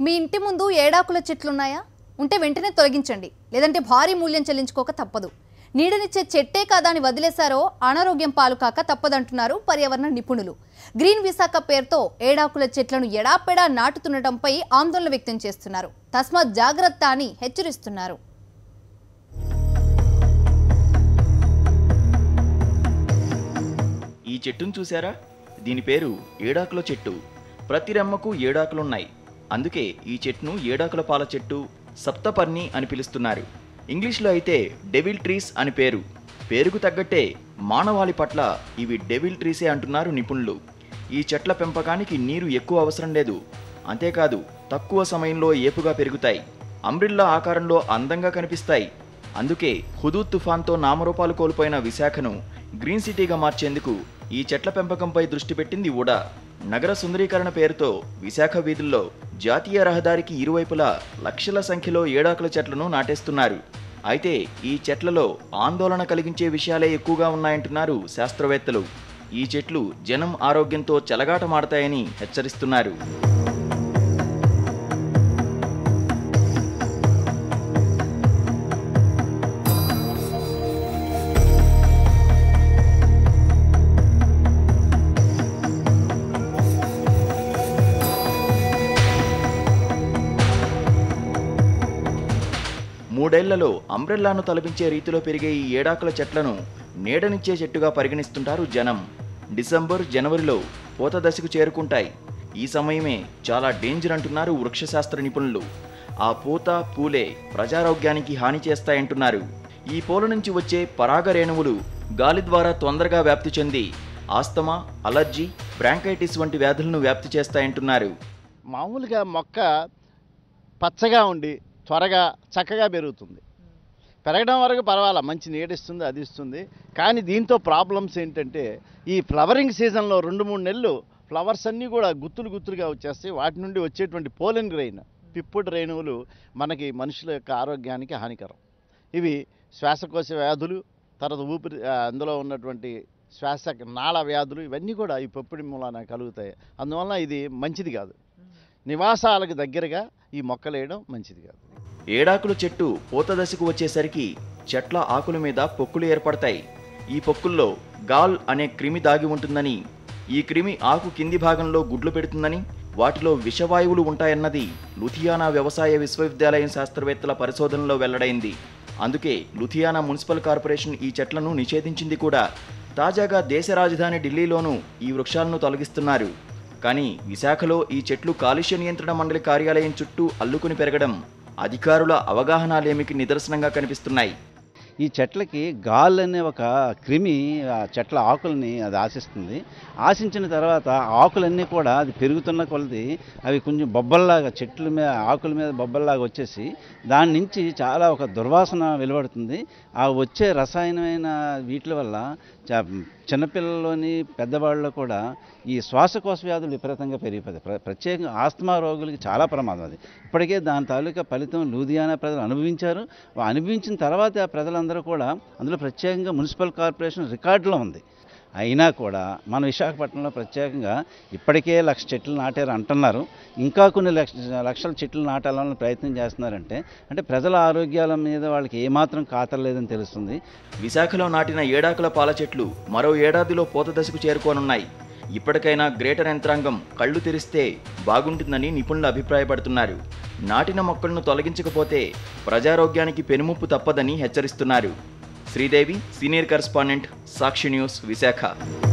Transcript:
మీ ఇంటి ముందు ఏడాకుల చెట్లున్నాయా ఉంటే వెంటనే తొలగించండి లేదంటే భారీ మూల్యం చెల్లించుకోక తప్పదు నీడనిచ్చే చెట్టే కాదా అని వదిలేశారో అనారోగ్యం పాలు కాక తప్పదంటున్నారు పర్యావరణ నిపుణులు గ్రీన్ విశాఖ పేరుతో ఏడాకుల చెట్లను ఎడాపెడా నాటుతుండటంపై ఆందోళన వ్యక్తం చేస్తున్నారు తస్మాత్ జాగ్రత్త అని హెచ్చరిస్తున్నారు ఈ చెట్టును చూసారా దీని పేరు ఏడాకుల చెట్టు ప్రతి రెమ్మకు ఏడాకులున్నాయి అందుకే ఈ చెట్టును ఏడాకుల పాల చెట్టు సప్తపర్ణి అని పిలుస్తున్నారు ఇంగ్లీష్లో అయితే డెవిల్ ట్రీస్ అని పేరు పేరుకు తగ్గట్టే మానవాళి పట్ల ఇవి డెవిల్ ట్రీసే అంటున్నారు నిపుణులు ఈ చెట్ల పెంపకానికి నీరు ఎక్కువ అవసరం లేదు అంతేకాదు తక్కువ సమయంలో ఏపుగా పెరుగుతాయి అంబ్రిల్లా ఆకారంలో అందంగా కనిపిస్తాయి అందుకే హుదూద్ తుఫాన్తో నామరూపాలు కోల్పోయిన విశాఖను గ్రీన్ సిటీగా మార్చేందుకు ఈ చెట్ల పెంపకంపై దృష్టి పెట్టింది వుడా నగర సుందరీకరణ పేరుతో విశాఖ వీధుల్లో జాతీయ రహదారికి ఇరువైపులా లక్షల సంఖ్యలో ఏడాకుల చెట్లను నాటేస్తున్నారు అయితే ఈ చెట్లలో ఆందోళన కలిగించే విషయాలే ఎక్కువగా ఉన్నాయంటున్నారు శాస్త్రవేత్తలు ఈ చెట్లు జనం ఆరోగ్యంతో చెలగాటమాడతాయని హెచ్చరిస్తున్నారు మూడేళ్లలో అంబ్రెల్లాను తలపించే రీతిలో పెరిగే ఈ ఏడాకుల చెట్లను నీడనిచ్చే చెట్టుగా పరిగణిస్తుంటారు జనం డిసెంబర్ జనవరిలో పూత దశకు చేరుకుంటాయి ఈ సమయమే చాలా డేంజర్ అంటున్నారు వృక్షశాస్త్ర నిపుణులు ఆ పూత పూలే ప్రజారోగ్యానికి హాని చేస్తాయంటున్నారు ఈ పూల నుంచి వచ్చే పరాగ రేణువులు గాలి ద్వారా తొందరగా వ్యాప్తి చెంది ఆస్తమా అలర్జీ బ్రాంకైటిస్ వంటి వ్యాధులను వ్యాప్తి చేస్తాయంటున్నారు మామూలుగా మొక్క పచ్చగా ఉండి త్వరగా చక్కగా పెరుగుతుంది పెరగడం వరకు పర్వాలా మంచి నీడిస్తుంది అది ఇస్తుంది కానీ దీంతో ప్రాబ్లమ్స్ ఏంటంటే ఈ ఫ్లవరింగ్ సీజన్లో రెండు మూడు నెలలు ఫ్లవర్స్ అన్నీ కూడా గుత్తులు గుత్తులుగా వచ్చేస్తాయి వాటి నుండి వచ్చేటువంటి పోలెన్ గ్రెయిన్ పిప్పుడు రేణువులు మనకి మనుషుల యొక్క ఆరోగ్యానికి హానికరం ఇవి శ్వాసకోశ వ్యాధులు తర్వాత ఊపిరి ఆ, అందులో ఉన్నటువంటి శ్వాస నాళ వ్యాధులు ఇవన్నీ కూడా ఈ పప్పుడి మూలాన కలుగుతాయి అందువలన ఇది మంచిది కాదు నివాసాలకు దగ్గరగా ఈ మొక్కలు వేయడం మంచిది కాదు ఏడాకుల చెట్టు పూత దశకు వచ్చేసరికి చెట్ల ఆకుల మీద పొక్కులు ఏర్పడతాయి ఈ పొక్కుల్లో గాల్ అనే క్రిమి దాగి ఉంటుందని ఈ క్రిమి ఆకు కింది భాగంలో గుడ్లు పెడుతుందని వాటిలో విషవాయువులు ఉంటాయన్నది లుథియానా వ్యవసాయ విశ్వవిద్యాలయం శాస్త్రవేత్తల పరిశోధనలో వెల్లడైంది అందుకే లుథియానా మున్సిపల్ కార్పొరేషన్ ఈ చెట్లను నిషేధించింది కూడా తాజాగా దేశ రాజధాని ఢిల్లీలోనూ ఈ వృక్షాలను తొలగిస్తున్నారు కానీ విశాఖలో ఈ చెట్లు కాలుష్య నియంత్రణ మండలి కార్యాలయం చుట్టూ అల్లుకుని పెరగడం అధికారుల అవగాహన లేమికి నిదర్శనంగా కనిపిస్తున్నాయి ఈ చెట్లకి గాల్ అనే ఒక క్రిమి ఆ చెట్ల ఆకుల్ని అది ఆశిస్తుంది ఆశించిన తర్వాత ఆ ఆకులన్నీ కూడా అది పెరుగుతున్న కొలది అవి కొంచెం బొబ్బల్లాగా చెట్ల మీద ఆకుల మీద బొబ్బల్లాగా వచ్చేసి దాని నుంచి చాలా ఒక దుర్వాసన వెలువడుతుంది ఆ వచ్చే రసాయనమైన వీటి వల్ల చ- చిన్నపిల్లల్లోని పెద్దవాళ్ళలో కూడా ఈ శ్వాసకోశ వ్యాధులు విపరీతంగా పెరిగిపోతాయి ప్ర- ప్రత్యేకంగా ఆస్తమా రోగులకి చాలా ప్రమాదం అది ఇప్పటికే దాని తాలూకా ఫలితం లూధియానా ప్రజలు అనుభవించారు వా- అనుభవించిన తర్వాత ఆ ప్రజలందరూ కూడా అందులో ప్రత్యేకంగా మున్సిపల్ కార్పొరేషన్ రికార్డులో ఉంది అయినా కూడా మన విశాఖపట్నంలో ప్రత్యేకంగా ఇప్పటికే లక్ష చెట్లు నాటారు అంటున్నారు ఇంకా కొన్ని లక్ష లక్షల చెట్లు నాటాలని ప్రయత్నం చేస్తున్నారంటే అంటే ప్రజల ఆరోగ్యాల మీద వాళ్ళకి ఏమాత్రం ఖాతరలేదని తెలుస్తుంది విశాఖలో నాటిన ఏడాకుల పాల చెట్లు మరో ఏడాదిలో పూత దశకు చేరుకోనున్నాయి ఇప్పటికైనా గ్రేటర్ యంత్రాంగం కళ్ళు తెరిస్తే బాగుంటుందని నిపుణులు అభిప్రాయపడుతున్నారు నాటిన మొక్కలను తొలగించకపోతే ప్రజారోగ్యానికి పెనుముప్పు తప్పదని హెచ్చరిస్తున్నారు Sridevi senior correspondent Sakshi news Visakha